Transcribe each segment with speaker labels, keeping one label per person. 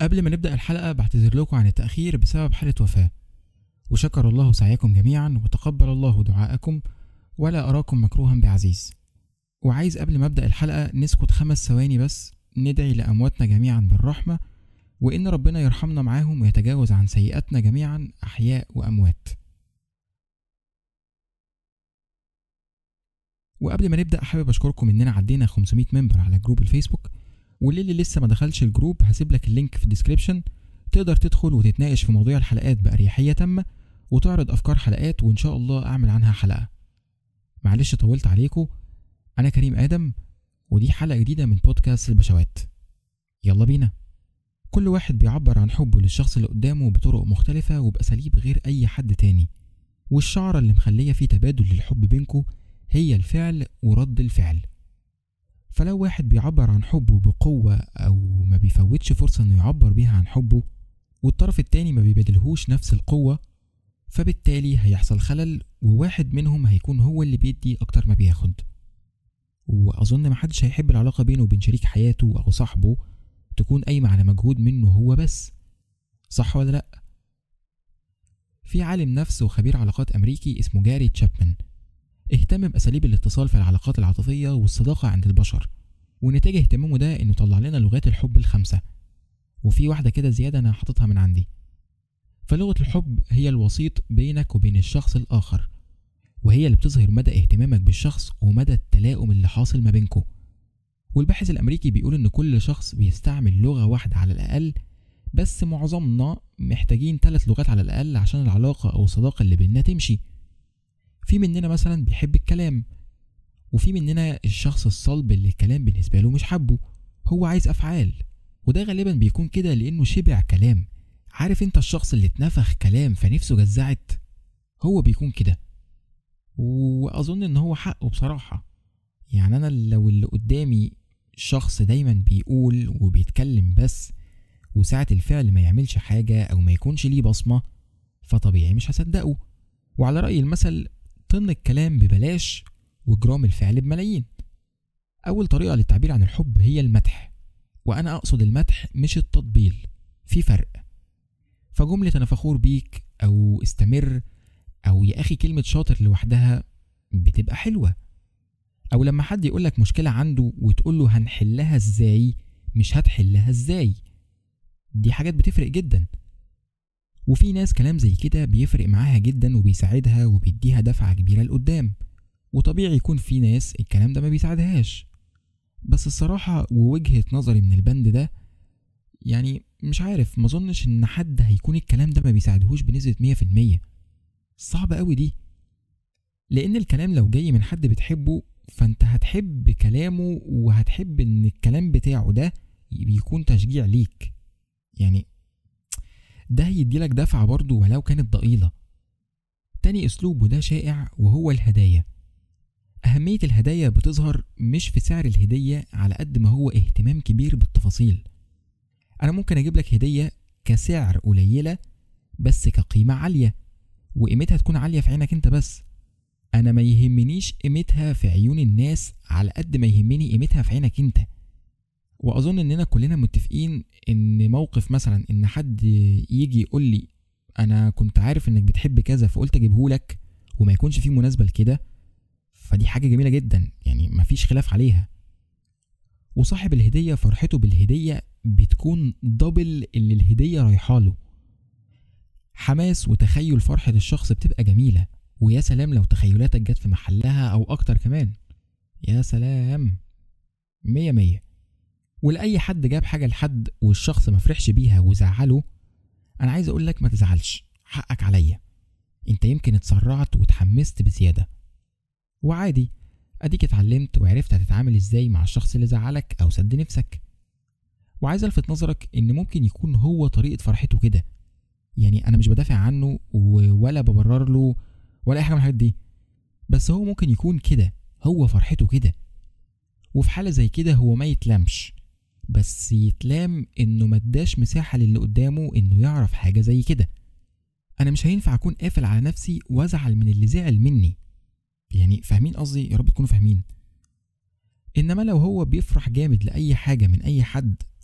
Speaker 1: قبل ما نبدأ الحلقة بعتذر لكم عن التأخير بسبب حالة وفاة وشكر الله سعيكم جميعا وتقبل الله دعاءكم ولا أراكم مكروها بعزيز وعايز قبل ما أبدأ الحلقة نسكت خمس ثواني بس ندعي لأمواتنا جميعا بالرحمة وإن ربنا يرحمنا معاهم ويتجاوز عن سيئاتنا جميعا أحياء وأموات وقبل ما نبدأ حابب أشكركم إننا عدينا 500 ممبر على جروب الفيسبوك واللي لسه ما دخلش الجروب هسيب لك اللينك في الديسكريبشن تقدر تدخل وتتناقش في مواضيع الحلقات بأريحية تامة وتعرض أفكار حلقات وإن شاء الله أعمل عنها حلقة معلش طولت عليكم أنا كريم آدم ودي حلقة جديدة من بودكاست البشوات يلا بينا كل واحد بيعبر عن حبه للشخص اللي قدامه بطرق مختلفة وبأساليب غير أي حد تاني والشعرة اللي مخلية في تبادل للحب بينكو هي الفعل ورد الفعل فلو واحد بيعبر عن حبه بقوة أو ما بيفوتش فرصة إنه يعبر بيها عن حبه والطرف التاني ما بيبادلهوش نفس القوة فبالتالي هيحصل خلل وواحد منهم هيكون هو اللي بيدي أكتر ما بياخد وأظن محدش هيحب العلاقة بينه وبين شريك حياته أو صاحبه تكون قايمة على مجهود منه هو بس صح ولا لأ؟ في عالم نفس وخبير علاقات أمريكي اسمه جاري تشابمان اهتم بأساليب الاتصال في العلاقات العاطفية والصداقة عند البشر ونتاج اهتمامه ده إنه طلع لنا لغات الحب الخمسة وفي واحدة كده زيادة أنا حاططها من عندي فلغة الحب هي الوسيط بينك وبين الشخص الآخر وهي اللي بتظهر مدى اهتمامك بالشخص ومدى التلاؤم اللي حاصل ما بينكم والباحث الأمريكي بيقول إن كل شخص بيستعمل لغة واحدة على الأقل بس معظمنا محتاجين ثلاث لغات على الأقل عشان العلاقة أو الصداقة اللي بينا تمشي في مننا مثلا بيحب الكلام وفي مننا الشخص الصلب اللي الكلام بالنسبة له مش حبه هو عايز أفعال وده غالبا بيكون كده لأنه شبع كلام عارف انت الشخص اللي اتنفخ كلام فنفسه جزعت هو بيكون كده وأظن إن هو حقه بصراحة يعني أنا لو اللي قدامي شخص دايما بيقول وبيتكلم بس وساعة الفعل ما يعملش حاجة أو ما يكونش ليه بصمة فطبيعي مش هصدقه وعلى رأي المثل طن الكلام ببلاش وجرام الفعل بملايين أول طريقة للتعبير عن الحب هي المدح وأنا أقصد المدح مش التطبيل في فرق فجملة أنا فخور بيك أو استمر أو يا أخي كلمة شاطر لوحدها بتبقى حلوة أو لما حد يقولك مشكلة عنده وتقوله هنحلها إزاي مش هتحلها إزاي دي حاجات بتفرق جدا وفي ناس كلام زي كده بيفرق معاها جدا وبيساعدها وبيديها دفعة كبيرة لقدام وطبيعي يكون في ناس الكلام ده ما بيساعدهاش بس الصراحة ووجهة نظري من البند ده يعني مش عارف مظنش ان حد هيكون الكلام ده ما بيساعدهوش بنسبة مية في المية صعبة قوي دي لان الكلام لو جاي من حد بتحبه فانت هتحب كلامه وهتحب ان الكلام بتاعه ده بيكون تشجيع ليك يعني ده هيديلك دفعة برضه ولو كانت ضئيلة تاني اسلوب وده شائع وهو الهدايا أهمية الهدايا بتظهر مش في سعر الهدية على قد ما هو اهتمام كبير بالتفاصيل أنا ممكن أجيب لك هدية كسعر قليلة بس كقيمة عالية وقيمتها تكون عالية في عينك أنت بس أنا ما يهمنيش قيمتها في عيون الناس على قد ما يهمني قيمتها في عينك أنت وأظن إننا كلنا متفقين إن موقف مثلا إن حد يجي يقول لي أنا كنت عارف إنك بتحب كذا فقلت أجيبهولك وما يكونش فيه مناسبة لكده فدي حاجة جميلة جدا يعني مفيش خلاف عليها وصاحب الهدية فرحته بالهدية بتكون دبل اللي الهدية رايحاله حماس وتخيل فرحة الشخص بتبقى جميلة ويا سلام لو تخيلاتك جت في محلها أو أكتر كمان يا سلام مية مية ولأي حد جاب حاجة لحد والشخص مفرحش بيها وزعله أنا عايز أقولك ما تزعلش حقك عليا انت يمكن اتسرعت واتحمست بزيادة وعادي اديك اتعلمت وعرفت هتتعامل ازاي مع الشخص اللي زعلك او سد نفسك وعايز الفت نظرك ان ممكن يكون هو طريقة فرحته كده يعني انا مش بدافع عنه ولا ببرر له ولا اي حاجة من الحاجات دي بس هو ممكن يكون كده هو فرحته كده وفي حالة زي كده هو ما يتلمش بس يتلام انه ما اداش مساحة للي قدامه انه يعرف حاجة زي كده انا مش هينفع اكون قافل على نفسي وازعل من اللي زعل مني يعني فاهمين قصدي يا رب تكونوا فاهمين انما لو هو بيفرح جامد لاي حاجه من اي حد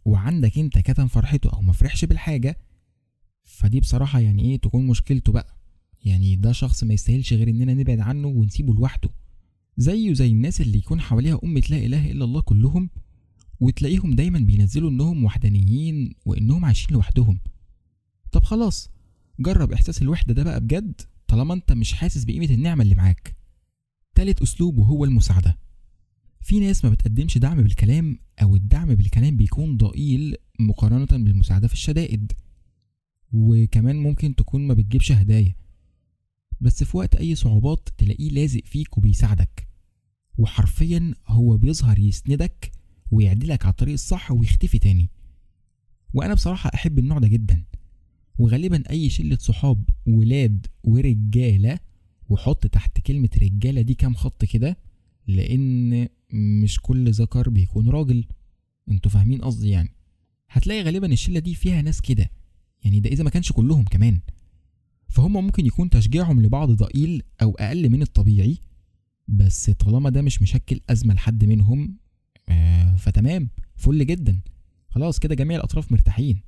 Speaker 1: وعندك انت كتم فرحته او مفرحش بالحاجة فدي بصراحة يعني ايه تكون مشكلته بقى يعني ده شخص ما يستاهلش غير اننا نبعد عنه ونسيبه لوحده زيه زي الناس اللي يكون حواليها أمة لا إله إلا الله كلهم وتلاقيهم دايما بينزلوا إنهم وحدانيين وإنهم عايشين لوحدهم طب خلاص جرب إحساس الوحدة ده بقى بجد طالما أنت مش حاسس بقيمة النعمة اللي معاك تالت أسلوب وهو المساعدة في ناس ما بتقدمش دعم بالكلام أو الدعم بالكلام بيكون ضئيل مقارنة بالمساعدة في الشدائد وكمان ممكن تكون ما بتجيبش هدايا بس في وقت أي صعوبات تلاقيه لازق فيك وبيساعدك وحرفيا هو بيظهر يسندك ويعدلك على الطريق الصح ويختفي تاني وأنا بصراحة أحب النوع ده جدا وغالبا أي شلة صحاب ولاد ورجالة وحط تحت كلمة رجالة دي كام خط كده لأن مش كل ذكر بيكون راجل انتوا فاهمين قصدي يعني هتلاقي غالبا الشلة دي فيها ناس كده يعني ده إذا ما كانش كلهم كمان فهم ممكن يكون تشجيعهم لبعض ضئيل أو أقل من الطبيعي بس طالما ده مش مشكل أزمة لحد منهم آه فتمام فل جدا خلاص كده جميع الأطراف مرتاحين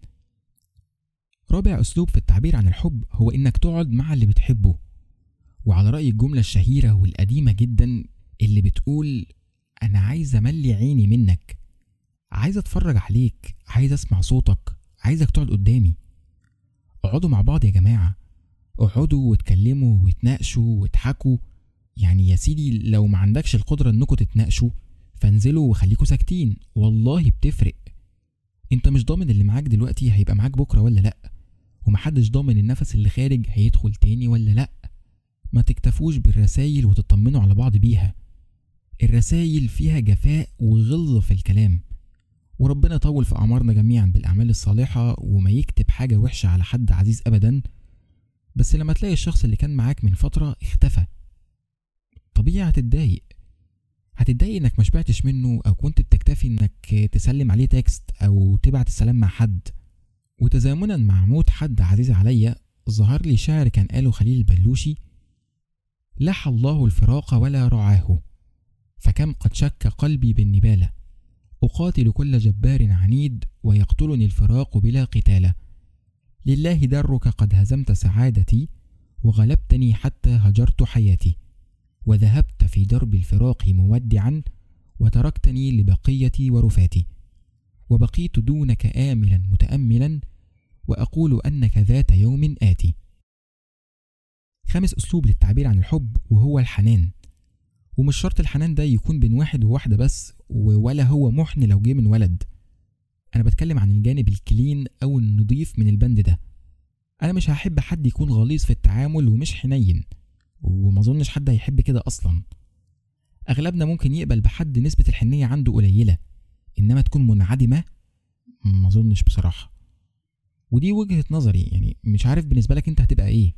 Speaker 1: رابع أسلوب في التعبير عن الحب هو إنك تقعد مع اللي بتحبه وعلى رأي الجملة الشهيرة والقديمة جدا اللي بتقول أنا عايز أملي عيني منك عايز أتفرج عليك عايز أسمع صوتك عايزك تقعد قدامي اقعدوا مع بعض يا جماعة اقعدوا واتكلموا واتناقشوا واضحكوا يعني يا سيدي لو ما عندكش القدرة انكم تتناقشوا فانزلوا وخليكوا ساكتين والله بتفرق انت مش ضامن اللي معاك دلوقتي هيبقى معاك بكرة ولا لأ ومحدش ضامن النفس اللي خارج هيدخل تاني ولا لأ ما تكتفوش بالرسايل وتطمنوا على بعض بيها الرسايل فيها جفاء وغلظة في الكلام وربنا يطول في أعمارنا جميعا بالأعمال الصالحة وما يكتب حاجة وحشة على حد عزيز أبدا بس لما تلاقي الشخص اللي كان معاك من فترة اختفى طبيعي هتتضايق هتتضايق انك ما شبعتش منه او كنت بتكتفي انك تسلم عليه تكست او تبعت السلام مع حد وتزامنا مع موت حد عزيز عليا ظهر لي شعر كان قاله خليل البلوشي لح الله الفراق ولا رعاه فكم قد شك قلبي بالنبالة أقاتل كل جبار عنيد ويقتلني الفراق بلا قتال لله درك قد هزمت سعادتي وغلبتني حتى هجرت حياتي وذهبت في درب الفراق مودعا وتركتني لبقيتي ورفاتي وبقيت دونك آملا متأملا وأقول أنك ذات يوم آتي خامس أسلوب للتعبير عن الحب وهو الحنان ومش شرط الحنان ده يكون بين واحد وواحدة بس ولا هو محن لو جه من ولد أنا بتكلم عن الجانب الكلين أو النضيف من البند ده أنا مش هحب حد يكون غليظ في التعامل ومش حنين وما أظنش حد هيحب كده أصلا أغلبنا ممكن يقبل بحد نسبة الحنية عنده قليلة إنما تكون منعدمة ما أظنش بصراحة ودي وجهة نظري يعني مش عارف بالنسبة لك أنت هتبقى إيه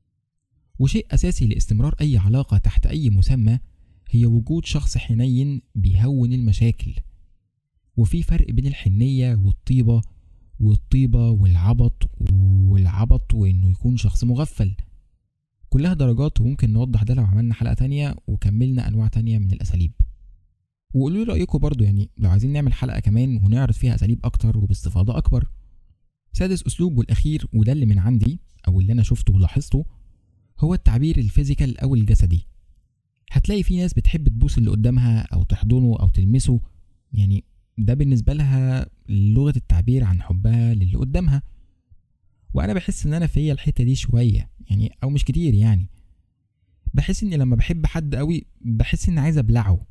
Speaker 1: وشيء أساسي لاستمرار أي علاقة تحت أي مسمى هي وجود شخص حنين بيهون المشاكل وفي فرق بين الحنية والطيبة والطيبة والعبط والعبط وإنه يكون شخص مغفل كلها درجات وممكن نوضح ده لو عملنا حلقة تانية وكملنا أنواع تانية من الأساليب وقولوا لي رأيكم برضو يعني لو عايزين نعمل حلقة كمان ونعرض فيها أساليب أكتر وباستفاضة أكبر سادس أسلوب والأخير وده اللي من عندي أو اللي أنا شفته ولاحظته هو التعبير الفيزيكال أو الجسدي هتلاقي في ناس بتحب تبوس اللي قدامها أو تحضنه أو تلمسه يعني ده بالنسبة لها لغة التعبير عن حبها للي قدامها وأنا بحس إن أنا فيا الحتة دي شوية يعني أو مش كتير يعني بحس إني لما بحب حد قوي بحس إني عايز أبلعه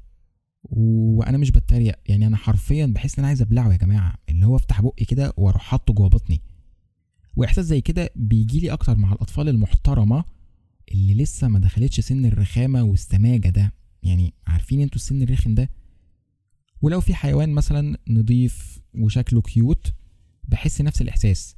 Speaker 1: وأنا مش بتريق يعني أنا حرفيا بحس إن أنا عايز أبلعه يا جماعة اللي هو أفتح بقي كده وأروح حاطه جوه بطني وإحساس زي كده بيجيلي أكتر مع الأطفال المحترمة اللي لسه ما دخلتش سن الرخامة والسماجة ده يعني عارفين انتوا السن الرخم ده ولو في حيوان مثلا نضيف وشكله كيوت بحس نفس الإحساس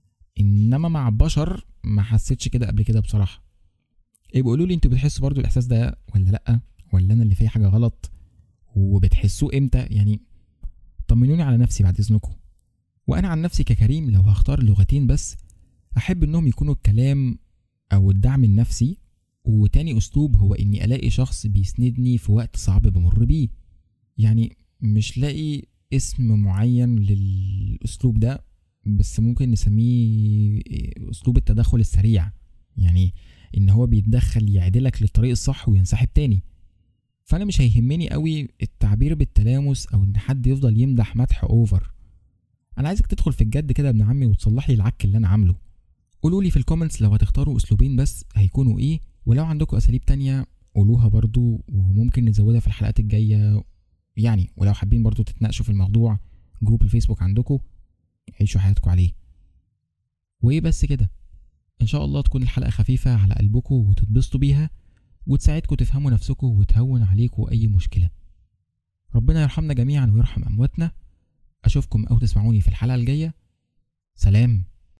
Speaker 1: إنما مع بشر ما حسيتش كده قبل كده بصراحة ايه بيقولوا لي انتوا بتحسوا برضو الإحساس ده ولا لأ ولا أنا اللي فيه حاجة غلط وبتحسوه امتى يعني طمنوني على نفسي بعد إذنكم وأنا عن نفسي ككريم لو هختار لغتين بس أحب إنهم يكونوا الكلام أو الدعم النفسي وتاني أسلوب هو إني ألاقي شخص بيسندني في وقت صعب بمر بيه يعني مش لاقي اسم معين للاسلوب ده بس ممكن نسميه اسلوب التدخل السريع يعني ان هو بيتدخل يعدلك للطريق الصح وينسحب تاني فانا مش هيهمني قوي التعبير بالتلامس او ان حد يفضل يمدح مدح اوفر انا عايزك تدخل في الجد كده يا ابن عمي وتصلح لي العك اللي انا عامله قولوا لي في الكومنتس لو هتختاروا اسلوبين بس هيكونوا ايه ولو عندكم اساليب تانية قولوها برضو وممكن نزودها في الحلقات الجاية يعني ولو حابين برضو تتناقشوا في الموضوع جروب الفيسبوك عندكم عيشوا حياتكم عليه وايه بس كده ان شاء الله تكون الحلقة خفيفة على قلبكم وتتبسطوا بيها وتساعدكم تفهموا نفسكم وتهون عليكم اي مشكلة ربنا يرحمنا جميعا ويرحم امواتنا اشوفكم او تسمعوني في الحلقة الجاية سلام